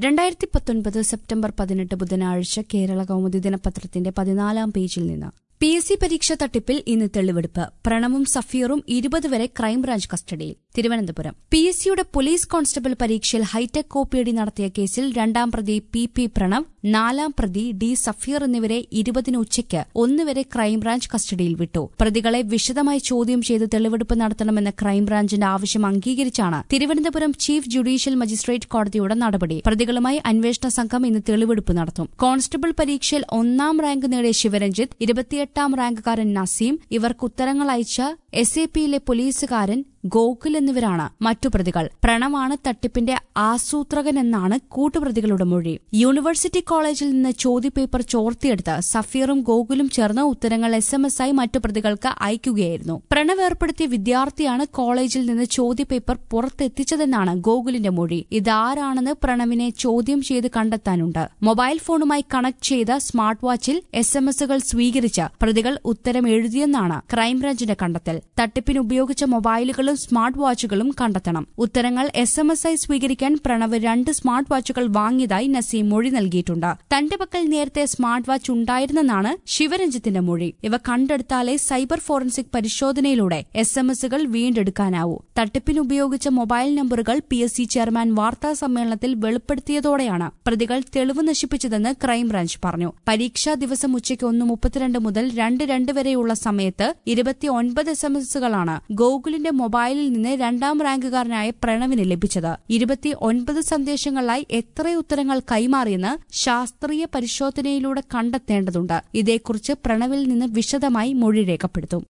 രണ്ടായിരത്തി പത്തൊൻപത് സെപ്റ്റംബർ പതിനെട്ട് ബുധനാഴ്ച കേരള കൗമുദി ദിനപത്രത്തിന്റെ പതിനാലാം പേജിൽ നിന്ന് പി എസ് സി പരീക്ഷ തട്ടിപ്പിൽ ഇന്ന് തെളിവെടുപ്പ് പ്രണവും സഫീറും ഇരുപത് വരെ crime branch custody Thiruvananthapuram P S സിയുടെ പോലീസ് കോൺസ്റ്റബിൾ പരീക്ഷയിൽ ഹൈടെക് കോപ്പിയടി നടത്തിയ കേസിൽ രണ്ടാം പ്രതി പി പി പ്രണവ് നാലാം പ്രതി ഡി സഫീർ എന്നിവരെ ഇരുപതിന് ഉച്ചയ്ക്ക് ഒന്നുവരെ ക്രൈംബ്രാഞ്ച് കസ്റ്റഡിയിൽ വിട്ടു പ്രതികളെ വിശദമായി ചോദ്യം ചെയ്ത് തെളിവെടുപ്പ് നടത്തണമെന്ന ക്രൈംബ്രാഞ്ചിന്റെ ആവശ്യം അംഗീകരിച്ചാണ് തിരുവനന്തപുരം ചീഫ് ജുഡീഷ്യൽ മജിസ്ട്രേറ്റ് കോടതിയുടെ നടപടി പ്രതികളുമായി അന്വേഷണ സംഘം ഇന്ന് തെളിവെടുപ്പ് നടത്തും കോൺസ്റ്റബിൾ പരീക്ഷയിൽ ഒന്നാം റാങ്ക് നേടിയ ശിവരഞ്ജിത്ത് ഇരുപത്തിയെട്ടാം റാങ്കുകാരൻ നസീം ഇവർക്ക് ഉത്തരങ്ങൾ അയച്ച എസ് എ പിയിലെ പോലീസുകാരൻ ഗോകുൽ എന്നിവരാണ് മറ്റു പ്രതികൾ പ്രണവാണ് തട്ടിപ്പിന്റെ ആസൂത്രകനെന്നാണ് കൂട്ടുപ്രതികളുടെ മൊഴി യൂണിവേഴ്സിറ്റി കോളേജിൽ നിന്ന് ചോദ്യപേപ്പർ ചോർത്തിയെടുത്ത് സഫീറും ഗോകുലും ചേർന്ന് ഉത്തരങ്ങൾ എസ് എം എസ് ആയി മറ്റു പ്രതികൾക്ക് അയക്കുകയായിരുന്നു പ്രണവ് ഏർപ്പെടുത്തിയ വിദ്യാർത്ഥിയാണ് കോളേജിൽ നിന്ന് ചോദ്യപേപ്പർ പുറത്തെത്തിച്ചതെന്നാണ് ഗോകുലിന്റെ മൊഴി ഇതാരാണെന്ന് പ്രണവിനെ ചോദ്യം ചെയ്ത് കണ്ടെത്താനുണ്ട് മൊബൈൽ ഫോണുമായി കണക്ട് ചെയ്ത സ്മാർട്ട് വാച്ചിൽ എസ് എം എസുകൾ സ്വീകരിച്ച് പ്രതികൾ ഉത്തരം എഴുതിയെന്നാണ് ക്രൈംബ്രാഞ്ചിന്റെ കണ്ടെത്തൽ തട്ടിപ്പിന് ഉപയോഗിച്ച മൊബൈലുകളും സ്മാർട്ട് വാച്ചുകളും കണ്ടെത്തണം ഉത്തരങ്ങൾ എസ് എം എസ് ആയി സ്വീകരിക്കാൻ പ്രണവ് രണ്ട് സ്മാർട്ട് വാച്ചുകൾ വാങ്ങിയതായി നസീം മൊഴി നൽകിയിട്ടുണ്ട് തന്റെ പക്കൽ നേരത്തെ സ്മാർട്ട് വാച്ച് ഉണ്ടായിരുന്നെന്നാണ് ശിവരഞ്ജിത്തിന്റെ മൊഴി ഇവ കണ്ടെടുത്താലേ സൈബർ ഫോറൻസിക് പരിശോധനയിലൂടെ എസ് എം എസുകൾ വീണ്ടെടുക്കാനാവൂ തട്ടിപ്പിന് ഉപയോഗിച്ച മൊബൈൽ നമ്പറുകൾ പി എസ് സി ചെയർമാൻ വാർത്താ സമ്മേളനത്തിൽ വെളിപ്പെടുത്തിയതോടെയാണ് പ്രതികൾ തെളിവ് നശിപ്പിച്ചതെന്ന് ക്രൈംബ്രാഞ്ച് പറഞ്ഞു പരീക്ഷാ ദിവസം ഉച്ചയ്ക്ക് ഒന്ന് മുപ്പത്തിരണ്ട് മുതൽ രണ്ട് രണ്ട് വരെയുള്ള സമയത്ത് ഇരുപത്തിയൊൻപത് എസ് എം എസുകളാണ് ഗോകുലിന്റെ മൊബൈലിൽ നിന്ന് രണ്ടാം റാങ്കുകാരനായ പ്രണവിന് ലഭിച്ചത് ഇരുപത്തിയൊൻപത് സന്ദേശങ്ങളിലായി എത്ര ഉത്തരങ്ങൾ കൈമാറിയെന്ന് ശാസ്ത്രീയ പരിശോധനയിലൂടെ കണ്ടെത്തേണ്ടതുണ്ട് ഇതേക്കുറിച്ച് പ്രണവിൽ നിന്ന് വിശദമായി മൊഴി രേഖപ്പെടുത്തും